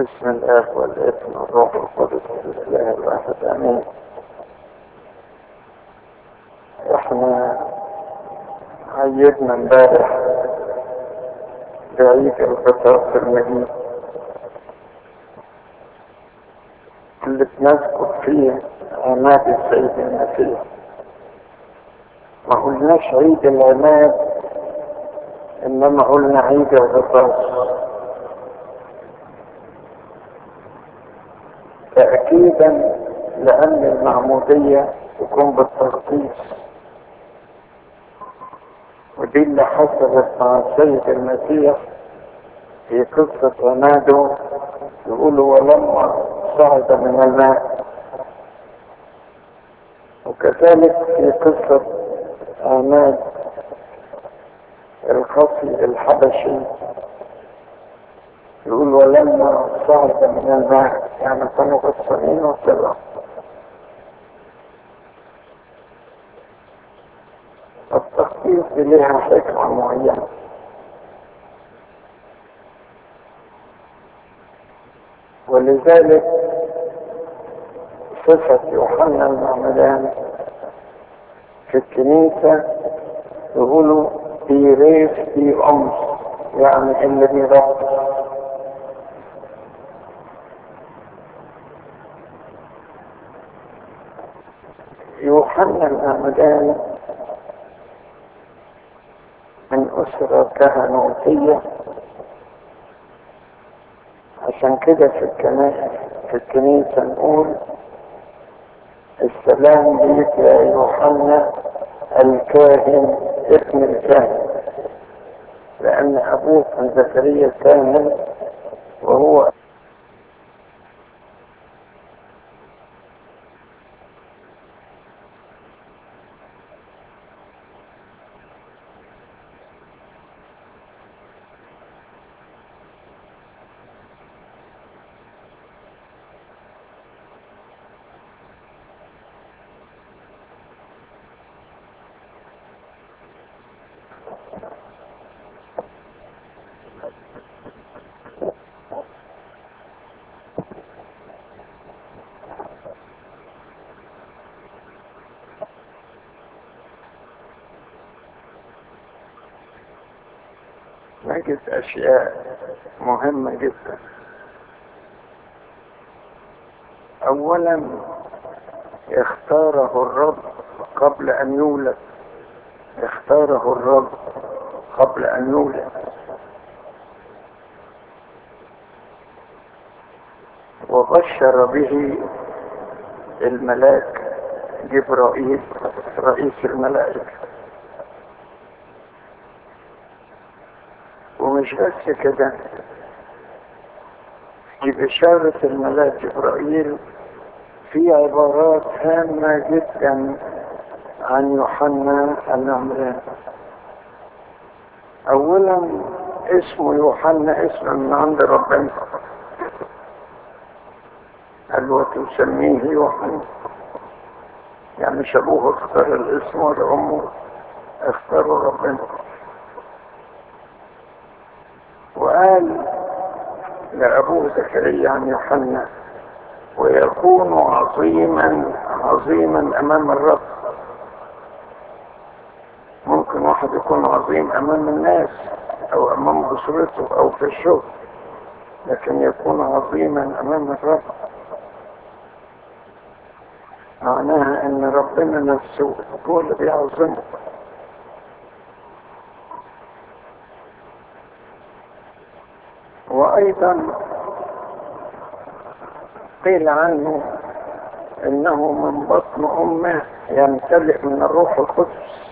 بسم الآب والابن والروح القدس الإله الواحد آمين احنا عيدنا امبارح بعيد القصاص المجيد اللي بنذكر فيه عماد السيد المسيح ما قلناش عيد العماد انما قلنا عيد الغطاس تأكيدا لأن المعمودية تكون بالتغطيس ودي اللي حصلت مع السيد المسيح في قصة عماده يقولوا ولما صعد من الماء وكذلك في قصة عماد الخصي الحبشي يقول ولما صعد من الماء يعني كانوا غصانين وطلعوا التخطيط لها حكمة معينة ولذلك صفة يوحنا المعمدان في الكنيسة يقولوا بيريس بي أمس يعني اللي بيربط يوحنا المعمدان من أسرة كهنوتية عشان كده في الكنيسة في الكنيسة نقول السلام ليك يا يوحنا الكاهن ابن الكاهن لأن أبوه كان زكريا الكاهن وهو نجد أشياء مهمة جدا أولا اختاره الرب قبل أن يولد اختاره الرب قبل أن يولد وبشر به الملاك جبرائيل رئيس الملائكه ومش بس كده في بشارة الملاك جبرائيل في عبارات هامة جدا عن يوحنا العمران أولا اسمه يوحنا اسم من عند ربنا قال وتسميه يوحنا يعني مش أبوه اختار الاسم ولا أمه اختاروا ربنا وقال لأبوه زكريا عن يوحنا ويكون عظيما عظيما أمام الرب ممكن واحد يكون عظيم أمام الناس أو أمام أسرته أو في الشغل لكن يكون عظيما أمام الرب معناها أن ربنا نفسه هو اللي بيعظمه وأيضا قيل عنه إنه من بطن أمه يمتلئ من الروح القدس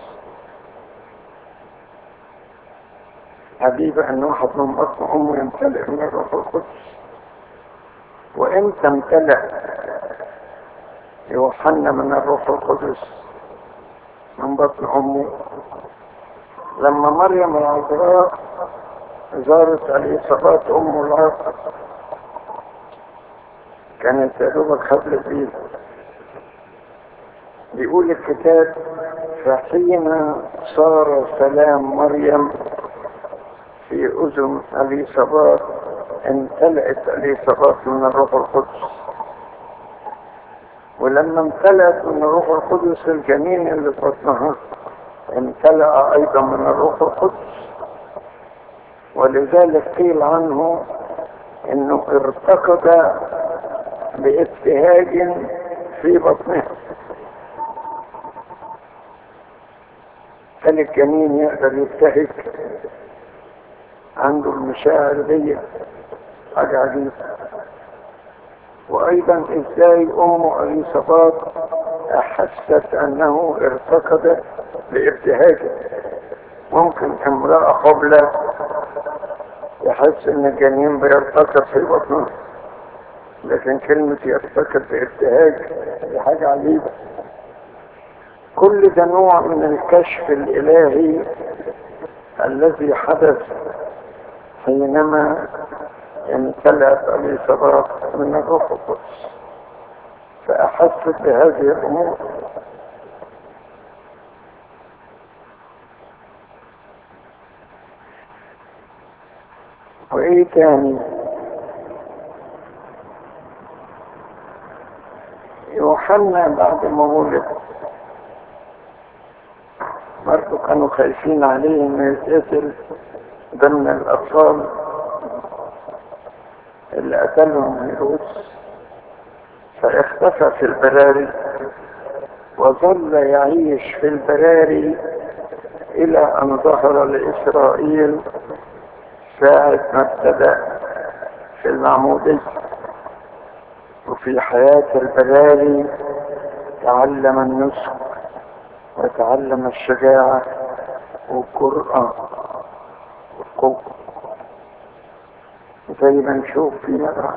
عجيبة أن واحد من بطن أمه يمتلئ من الروح القدس وإمتى امتلئ يوحنا من الروح القدس من بطن أمه لما مريم العذراء زارت اليصابات ام العاص كانت يا دوبك خبل فيه بيقول الكتاب فحين صار سلام مريم في اذن اليصابات امتلأت اليصابات من الروح القدس ولما امتلأت من الروح القدس الجنين اللي في بطنها امتلأ ايضا من الروح القدس ولذلك قيل عنه انه ارتقد بابتهاج في بطنها كان الجنين يقدر يبتهج عنده المشاعر دي حاجة عجيبة وأيضا إزاي أم أليصابات أحست أنه ارتقد بابتهاجه ممكن امرأة قبلة يحس ان الجنين بيرتقد في بطنه لكن كلمة يرتقد بابتهاج دي حاجة عجيبة كل ده نوع من الكشف الإلهي الذي حدث حينما امتلأت اليصابات من الروح القدس فأحست بهذه الأمور وايه تاني يوحنا بعد ما ولد برضه كانوا خايفين عليه انه يتقتل ضمن الاطفال اللي قتلهم هيرودس فاختفى في البراري وظل يعيش في البراري الى ان ظهر لاسرائيل ساعة ما ابتدأ في المعمودية وفي حياة البراري تعلم النسك وتعلم الشجاعة والجرأة والقوة زي ما نشوف في مرة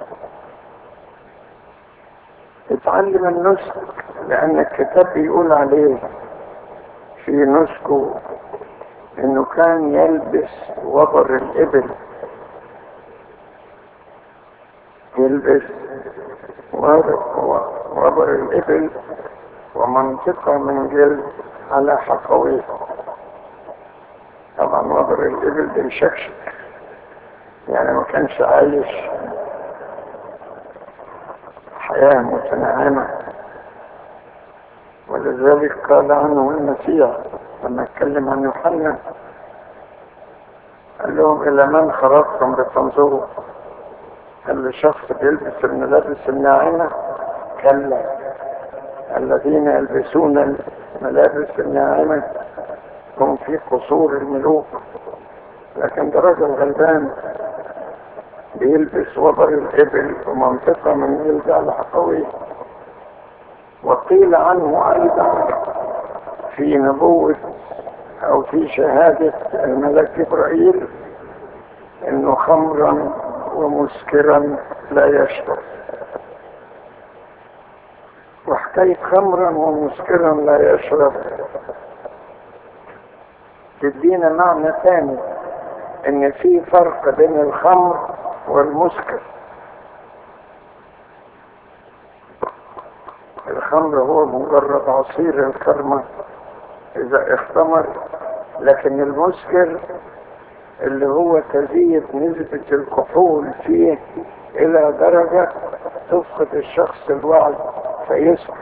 اتعلم النسك لأن الكتاب بيقول عليه في نسكه انه كان يلبس وبر الابل يلبس وبر الابل ومنطقة من جلد على حقويه طبعا وبر الابل ده مشكشك يعني ما كانش عايش حياة متنعمة ولذلك قال عنه المسيح لما اتكلم عن يوحنا قال لهم الى من خرجتم لتنظروا قال لشخص بيلبس الملابس الناعمة كلا الذين يلبسون الملابس الناعمة هم في قصور الملوك لكن ده راجل غلبان بيلبس وبر الإبل ومنطقة من جلد على حقويه وقيل عنه أيضا في نبوة أو في شهادة الملك جبرائيل إنه خمرا ومسكرا لا يشرب وحكاية خمرا ومسكرا لا يشرب تدينا معنى ثاني ان في فرق بين الخمر والمسكر الخمر هو مجرد عصير الكرمة اذا اختمر لكن المسكر اللي هو تزيد نسبة الكحول فيه الى درجة تفقد الشخص الوعي فيسكر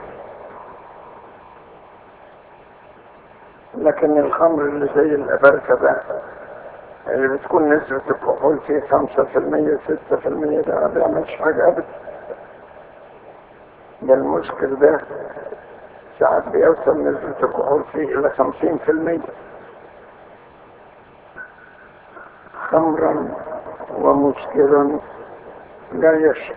لكن الخمر اللي زي الأبركة ده اللي بتكون نسبة الكحول فيه خمسة في المية ستة في المية ده ما بيعملش حاجة أبدا ده المسكر ده ساعات بيوصل نسبة الكحول فيه إلى خمسين في المية خمرا ومسكرا لا يشرب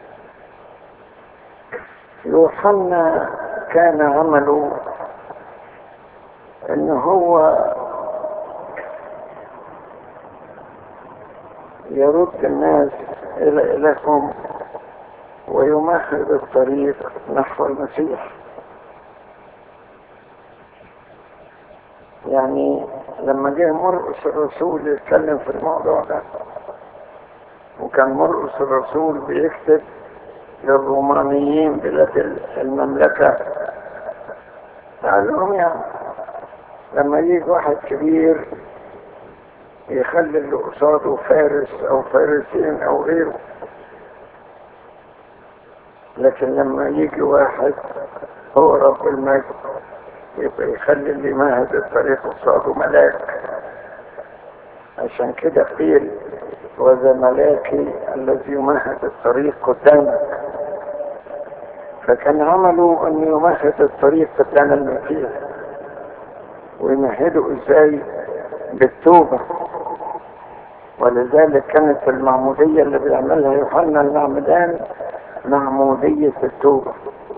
يوحنا كان عمله ان هو يرد الناس الى الههم ويمهد الطريق نحو المسيح يعني لما جه مرقس الرسول يتكلم في الموضوع ده وكان مرقس الرسول بيكتب للرومانيين بلاد المملكة قال لهم يعني لما يجي واحد كبير يخلي اللي قصاده فارس او فارسين او غيره لكن لما يجي واحد هو رب المجد يبقى يخلي اللي ماهد الطريق قصاده ملاك عشان كده قيل وذا ملاكي الذي يمهد الطريق قدامك فكان عمله ان يمهد الطريق قدام المسيح ويمهده ازاي بالتوبة ولذلك كانت المعمودية اللي بيعملها يوحنا المعمدان معمودية التوبة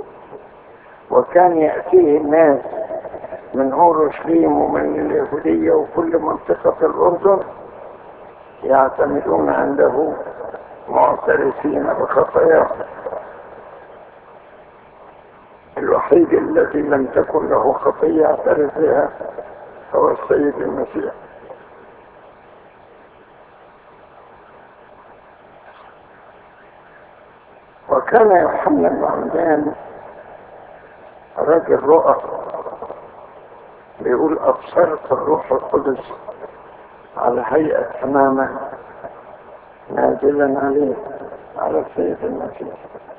وكان يأتيه الناس من أورشليم ومن اليهودية وكل منطقة في الأردن يعتمدون عنده معترفين بخطاياهم الوحيد الذي لم تكن له خطية يعترف بها هو السيد المسيح وكان يوحنا المعمدان رجل رؤى بيقول أبصرت الروح القدس على هيئة حمامة نازلا عليه على السيد المسيح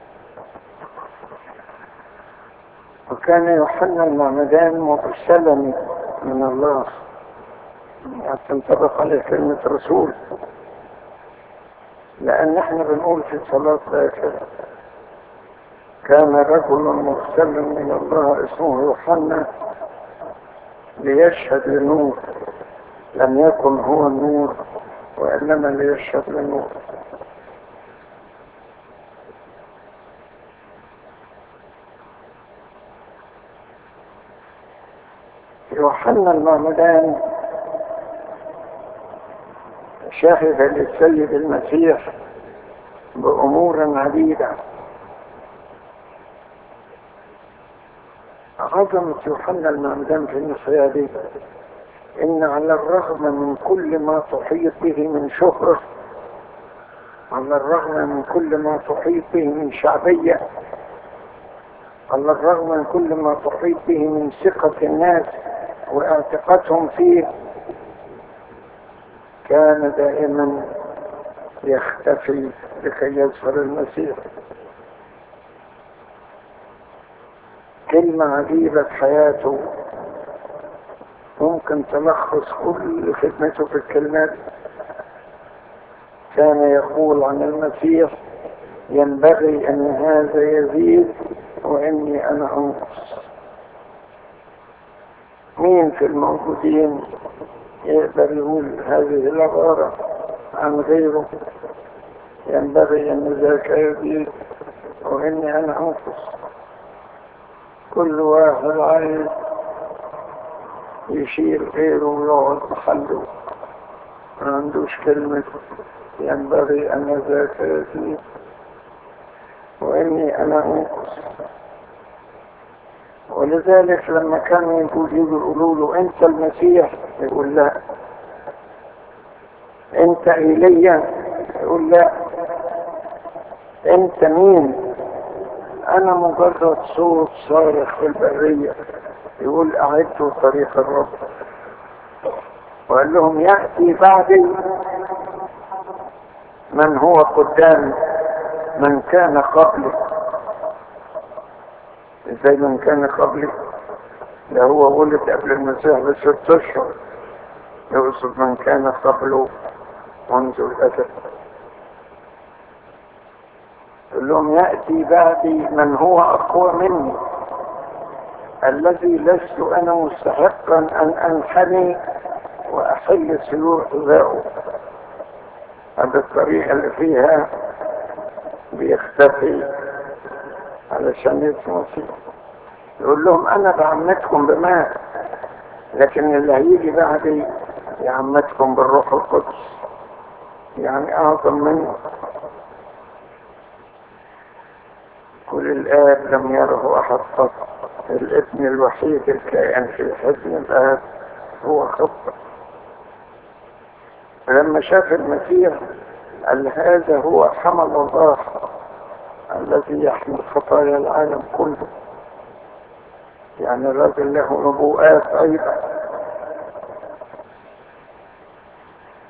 وكان يوحنا المعمدان مرسلا من الله تنطبق عليه كلمة رسول لأن احنا بنقول في صلاة ذاكرة كان رجل مرسل من الله اسمه يوحنا ليشهد للنور لم يكن هو النور وإنما ليشهد للنور يوحنا المعمدان شهد للسيد المسيح بأمور عديدة عظمة يوحنا المعمدان في النصيحة دي إن على الرغم من كل ما تحيط به من شهرة على الرغم من كل ما تحيط به من شعبية على الرغم من كل ما تحيط به من ثقة الناس واعتقادهم فيه كان دائما يختفي لكي يظهر المسيح كلمة عجيبة في حياته ممكن تلخص كل خدمته في الكلمات كان يقول عن المسيح ينبغي ان هذا يزيد واني انا انقص مين في الموجودين يقدر يقول هذه العبارة عن غيره ينبغي ان ذاك يزيد واني انا انقص كل واحد عايز يشيل غيره ويقعد محله ما عندوش كلمة ينبغي أن ذاك يزيد وإني أنا أنقص ولذلك لما كانوا يقول يقولوا له أنت المسيح يقول لا أنت إيليا يقول لا أنت مين أنا مجرد صوت صارخ في البرية يقول أعدوا طريق الرب وقال لهم يأتي بعدي من هو قدام من كان قبلي ازاي من كان قبلي ده هو ولد قبل المسيح بست اشهر يقصد من كان قبله منذ الأسد يقول لهم يأتي بعدي من هو أقوى مني الذي لست أنا مستحقا أن أنحني وأحل سلوح ذاؤه هذه الطريقة اللي فيها بيختفي علشان يسمع فيه يقول لهم أنا بعمتكم بماء لكن اللي هيجي بعدي يعمتكم بالروح القدس يعني أعظم منه كل الآب لم يره أحد قط الابن الوحيد الكائن في حزن الآب هو خطة لما شاف المسيح قال هذا هو حمل الله الذي يحمل خطايا العالم كله يعني الرجل له نبوءات أيضا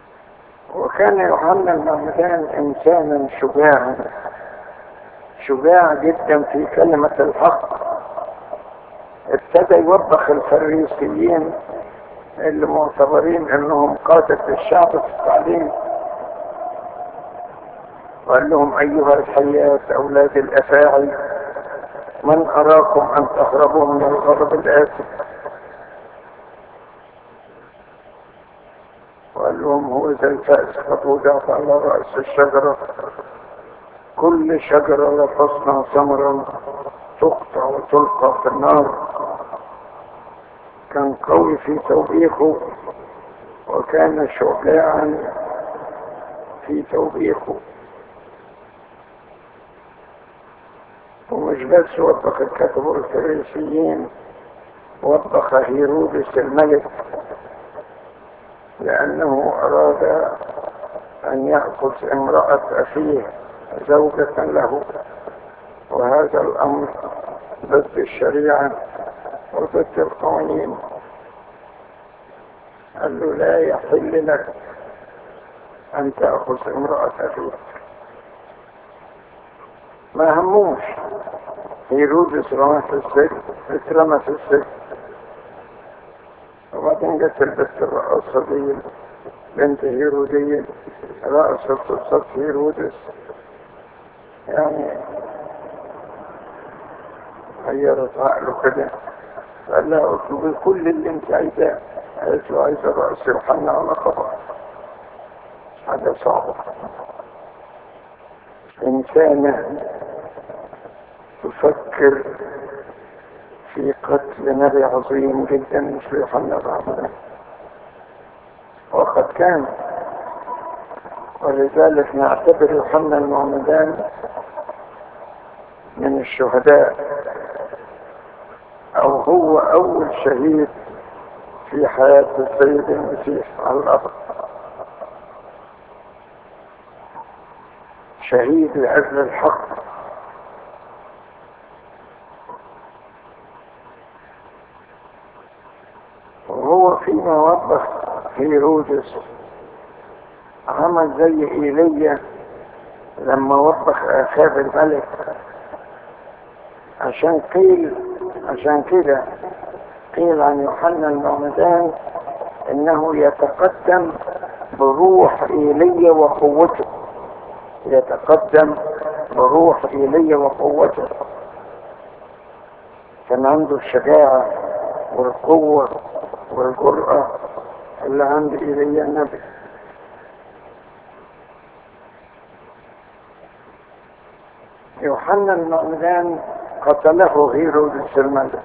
وكان يوحنا المعمدان انسانا شجاعا شجاع جدا في كلمة الحق ابتدى يوبخ الفريسيين اللي معتبرين انهم قادة الشعب في التعليم وقال لهم ايها الحياة اولاد الافاعي من اراكم ان تهربوا من الغضب الاسف وقال لهم هو زي الفأس قد وضعت على رأس الشجرة كل شجرة لا تصنع ثمرا تقطع وتلقى في النار كان قوي في توبيخه وكان شجاعا في توبيخه ومش بس وبخ الكتب والفريسيين وبخ هيرودس الملك لأنه أراد أن يأخذ امرأة أخيه زوجة له وهذا الأمر ضد الشريعة وضد القوانين قال له لا يحل لك أن تأخذ امرأة أخيك ما هموش هيرودس رمى في السجن اترمى في السجن وبعدين جت البنت الرقاصة دي بنت هيرودية رقصت قصة هيرودس يعني غيرت عقله كده قال لها اطلبي كل اللي انت عايزاه قالت له عايزة رأس يوحنا على خبر حاجة صعبة إنسانة تفكر في قتل نبي عظيم جدا مثل يوحنا العبد وقد كان ولذلك نعتبر يوحنا المعمدان من الشهداء او هو اول شهيد في حياة السيد المسيح على الارض شهيد لاجل الحق وهو فيما وضح هيرودس عمل زي ايليا لما وضح اخاب الملك عشان قيل عشان كده قيل عن يوحنا المعمدان انه يتقدم بروح ايليا وقوته يتقدم بروح ايليا وقوته كان عنده الشجاعة والقوة والجرأة اللي عند ايليا النبي يوحنا المعمدان قتله هيرودس الملك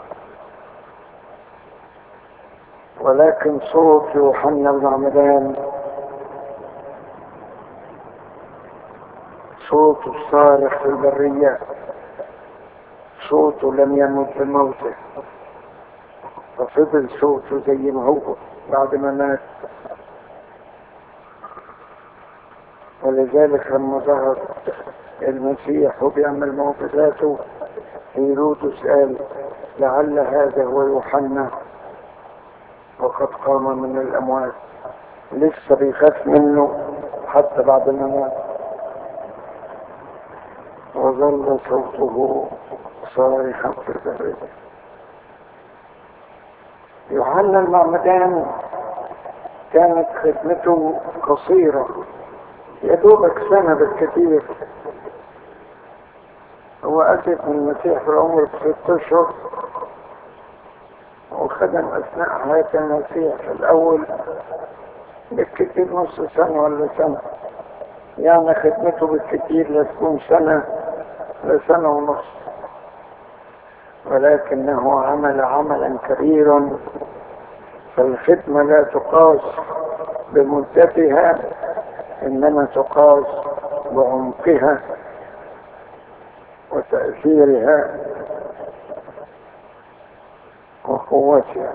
ولكن صوت يوحنا المعمدان صوت الصارخ في البرية صوته لم يمت بموته ففضل صوته زي ما هو بعد ما مات ولذلك لما ظهر المسيح وبيعمل معجزاته هيرودس قال لعل هذا هو يوحنا وقد قام من الأموات لسه بيخاف منه حتى بعد ما مات وظل صوته صارخا في البرية يوحنا المعمدان كانت خدمته قصيرة يا دوبك سنة بالكثير هو أتت من المسيح في العمر ست أشهر وخدم أثناء حياة المسيح في الأول بالكثير نص سنة ولا سنة يعني خدمته بالكثير لتكون سنة لسنة ونص ولكنه عمل عملا كبيرا فالخدمة لا تقاس بمدتها إنما تقاس بعمقها وتأثيرها وقوتها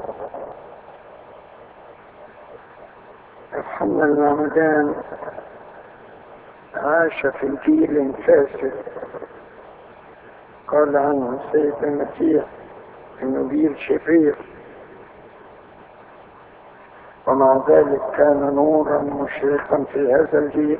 يوحنا المعمدان عاش في جيل فاسد قال عنه السيد المسيح انه جيل شرير ومع ذلك كان نورا مشرقا في هذا الجيل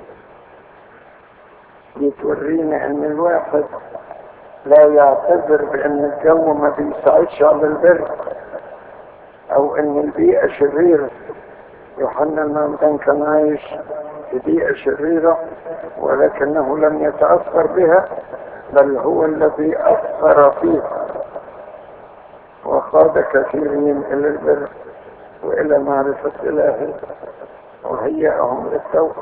بتورينا ان الواحد لا يعتذر بان الجو ما بيساعدش على البر او ان البيئة شريرة يوحنا المعمدان كان عايش في بيئة شريرة ولكنه لم يتأثر بها بل هو الذي أثر فيها وقاد كثيرين إلى البر وإلى معرفة إلهه وهيئهم للتوبة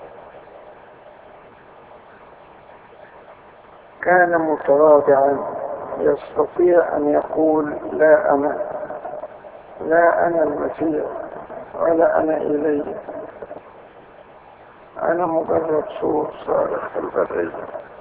كان متواضعا يستطيع أن يقول لا أنا لا أنا المسيح ولا أنا إلي أنا مجرد صوت صارخ في البرية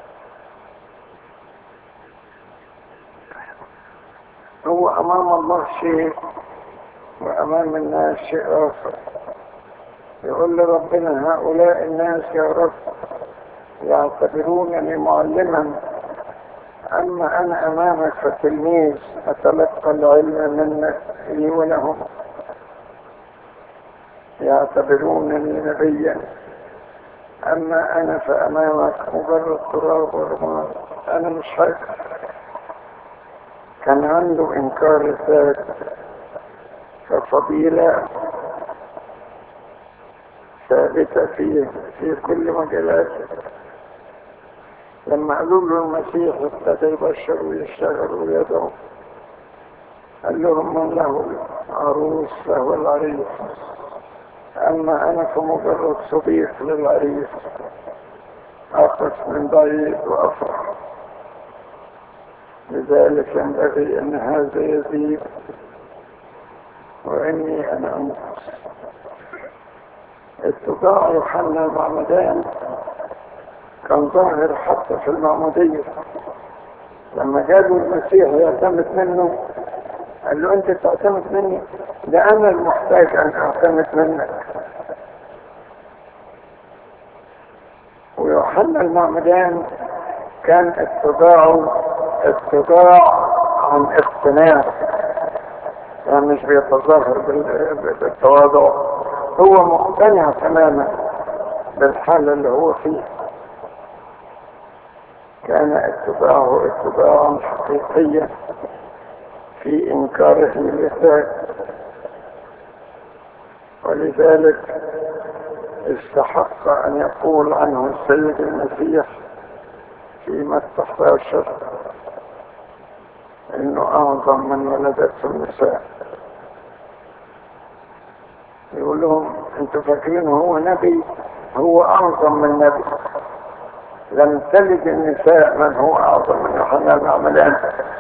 هو أمام الله شيء وأمام الناس شيء آخر يقول لربنا هؤلاء الناس يا رب يعتبرونني معلما أما أنا أمامك فتلميذ أتلقى العلم منك لي ولهم يعتبرونني نبيا أما أنا فأمامك مجرد تراب ورماد أنا مش حاجة كان عنده إنكار الذات كفضيلة ثابتة فيه في كل مجالاته لما قالوا له المسيح ابتدى يبشر ويشتغل ويدعو قال لهم من له عروس فهو العريس أما أنا فمجرد صديق للعريس أقف من بعيد وأفرح لذلك ينبغي أن هذا يزيد وإني أنا أنقص اتباع يوحنا المعمدان كان ظاهر حتى في المعمودية لما جابوا المسيح يعتمد منه قال له انت تعتمد مني ده انا المحتاج ان اعتمد منك ويوحنا المعمدان كان اتباعه اتباع عن اقتناع يعني مش بيتظاهر بالتواضع هو مقتنع تماما بالحالة اللي هو فيها كان اتباعه اتباعا حقيقيا في انكاره للذات ولذلك استحق ان يقول عنه السيد المسيح في متى 11 انه اعظم من ولدته النساء يقول لهم انتوا فاكرين هو نبي هو اعظم من نبي لم تلد النساء من هو اعظم من يوحنا المعمدان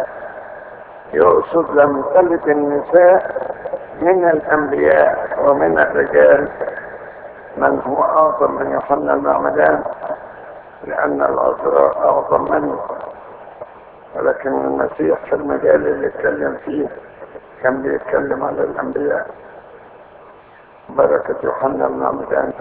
يقصد لم تلد النساء من الانبياء ومن الرجال من هو اعظم من يوحنا المعمدان لان العذراء اعظم منه ولكن المسيح في المجال اللي اتكلم فيه كان بيتكلم على الانبياء بركة يوحنا المعمدان